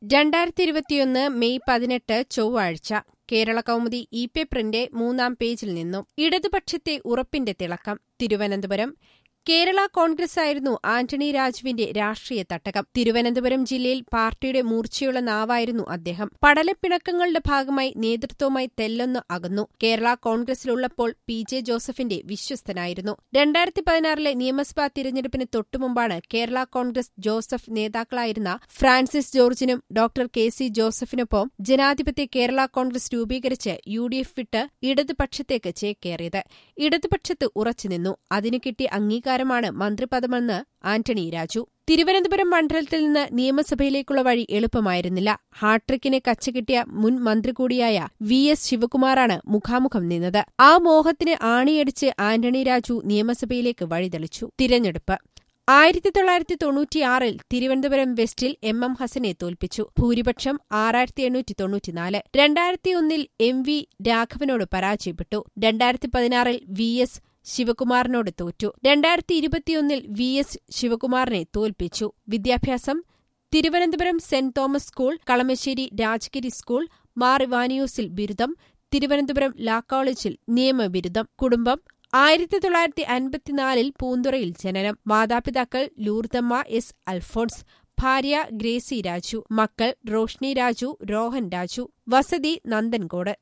രണ്ടായിരത്തി ഇരുപത്തിയൊന്ന് മെയ് പതിനെട്ട് ചൊവ്വാഴ്ച കേരള കൗമുദി ഇ പേപ്പറിന്റെ മൂന്നാം പേജിൽ നിന്നും ഇടതുപക്ഷത്തെ ഉറപ്പിന്റെ തിളക്കം തിരുവനന്തപുരം കേരള കോൺഗ്രസ് ആയിരുന്നു ആന്റണി രാജുവിന്റെ രാഷ്ട്രീയ തട്ടകം തിരുവനന്തപുരം ജില്ലയിൽ പാർട്ടിയുടെ മൂർച്ചയുള്ള നാവായിരുന്നു അദ്ദേഹം പടലപ്പിണക്കങ്ങളുടെ ഭാഗമായി നേതൃത്വവുമായി തെല്ലൊന്ന് അകന്നു കേരള കോൺഗ്രസിലുള്ളപ്പോൾ പി ജെ ജോസഫിന്റെ വിശ്വസ്തനായിരുന്നു രണ്ടായിരത്തി പതിനാറിലെ നിയമസഭാ തിരഞ്ഞെടുപ്പിന് തൊട്ടുമുമ്പാണ് കേരള കോൺഗ്രസ് ജോസഫ് നേതാക്കളായിരുന്ന ഫ്രാൻസിസ് ജോർജിനും ഡോക്ടർ കെ സി ജോസഫിനൊപ്പം ജനാധിപത്യ കേരള കോൺഗ്രസ് രൂപീകരിച്ച് യു ഡി എഫ് വിട്ട് ഇടതുപക്ഷത്തേക്ക് ചേക്കേറിയത് ഇടതുപക്ഷത്ത് ഉറച്ചുനിന്നു അതിനു കിട്ടിയ അംഗീകാരമാണ് മന്ത്രിപദമെന്ന് ആന്റണി രാജു തിരുവനന്തപുരം മണ്ഡലത്തിൽ നിന്ന് നിയമസഭയിലേക്കുള്ള വഴി എളുപ്പമായിരുന്നില്ല ഹാട്രിക്കിന് കച്ചകിട്ടിയ മുൻ മന്ത്രി കൂടിയായ വി എസ് ശിവകുമാറാണ് മുഖാമുഖം നിന്നത് ആ മോഹത്തിന് ആണിയടിച്ച് ആന്റണി രാജു നിയമസഭയിലേക്ക് വഴിതെളിച്ചു തിരഞ്ഞെടുപ്പ് ആയിരത്തി തൊള്ളായിരത്തി തൊണ്ണൂറ്റിയാറിൽ തിരുവനന്തപുരം വെസ്റ്റിൽ എം എം ഹസനെ തോൽപ്പിച്ചു ഭൂരിപക്ഷം ആറായിരത്തി എണ്ണൂറ്റി തൊണ്ണൂറ്റിനാല് രണ്ടായിരത്തിയൊന്നിൽ എം വി രാഘവനോട് പരാജയപ്പെട്ടു രണ്ടായിരത്തി പതിനാറിൽ വി എസ് ശിവകുമാറിനോട് തോറ്റു രണ്ടായിരത്തി ഇരുപത്തിയൊന്നിൽ വി എസ് ശിവകുമാറിനെ തോൽപ്പിച്ചു വിദ്യാഭ്യാസം Thiruvananthapuram saint Thomas school Kalamassery Rajagiri school മാർ ഇവാനിയൂസിൽ ബിരുദം തിരുവനന്തപുരം ലാ കോളേജിൽ നിയമബിരുദം കുടുംബം ആയിരത്തി തൊള്ളായിരത്തി അൻപത്തിനാലിൽ പൂന്തുറയിൽ ജനനം മാതാപിതാക്കൾ ലൂർദമ്മ എസ് അൽഫോൺസ് ഭാര്യ ഗ്രേസി രാജു മക്കൾ റോഷ്നി രാജു രോഹൻ രാജു വസതി നന്ദൻകോട്